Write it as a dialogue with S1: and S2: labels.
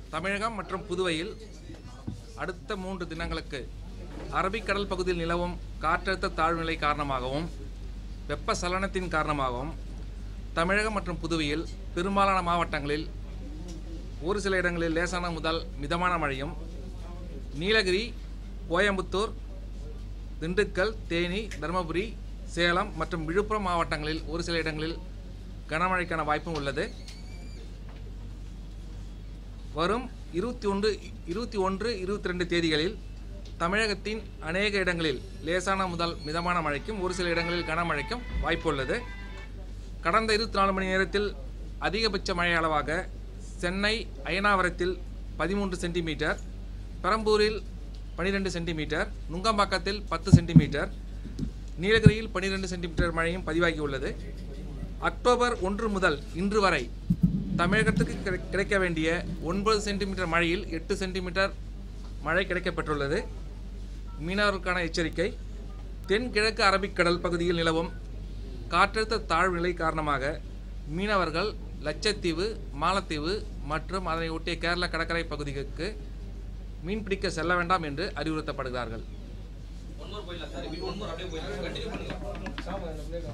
S1: தமிழகம் மற்றும் புதுவையில் அடுத்த மூன்று தினங்களுக்கு அரபிக்கடல் பகுதியில் நிலவும் காற்றழுத்த தாழ்வுநிலை காரணமாகவும் வெப்பசலனத்தின் காரணமாகவும் தமிழகம் மற்றும் புதுவையில் பெரும்பாலான மாவட்டங்களில் ஒரு சில இடங்களில் லேசான முதல் மிதமான மழையும் நீலகிரி கோயம்புத்தூர் திண்டுக்கல் தேனி தருமபுரி சேலம் மற்றும் விழுப்புரம் மாவட்டங்களில் ஒரு சில இடங்களில் கனமழைக்கான வாய்ப்பும் உள்ளது வரும் இருபத்தி ஒன்று இருபத்தி ஒன்று இருபத்தி ரெண்டு தேதிகளில் தமிழகத்தின் அநேக இடங்களில் லேசான முதல் மிதமான மழைக்கும் ஒரு சில இடங்களில் கனமழைக்கும் வாய்ப்பு உள்ளது கடந்த இருபத்தி நாலு மணி நேரத்தில் அதிகபட்ச மழை அளவாக சென்னை அயனாவரத்தில் பதிமூன்று சென்டிமீட்டர் பெரம்பூரில் பனிரெண்டு சென்டிமீட்டர் நுங்கம்பாக்கத்தில் பத்து சென்டிமீட்டர் நீலகிரியில் பனிரெண்டு சென்டிமீட்டர் மழையும் பதிவாகியுள்ளது அக்டோபர் ஒன்று முதல் இன்று வரை தமிழகத்துக்கு கிடை- கிடைக்க வேண்டிய ஒன்பது சென்டிமீட்டர் மழையில் எட்டு சென்டிமீட்டர் மழை கிடைக்கப்பெற்றுள்ளது மீனவர்களுக்கான எச்சரிக்கை தென்கிழக்கு அரபிக்கடல் பகுதியில் நிலவும் காற்றழுத்த தாழ்வு நிலை காரணமாக மீனவர்கள் லட்சத்தீவு மாலத்தீவு மற்றும் அதனை ஒட்டிய கேரள கடற்கரை பகுதிகளுக்கு மீன்பிடிக்க செல்ல வேண்டாம் என்று அறிவுறுத்தப்படுகிறார்கள்
S2: ஒன்னொரு போயிடலாம் சார் இப்படி ஒன்னொரு அப்படியே போயிடலாம் கண்டினியூ பண்ணுங்க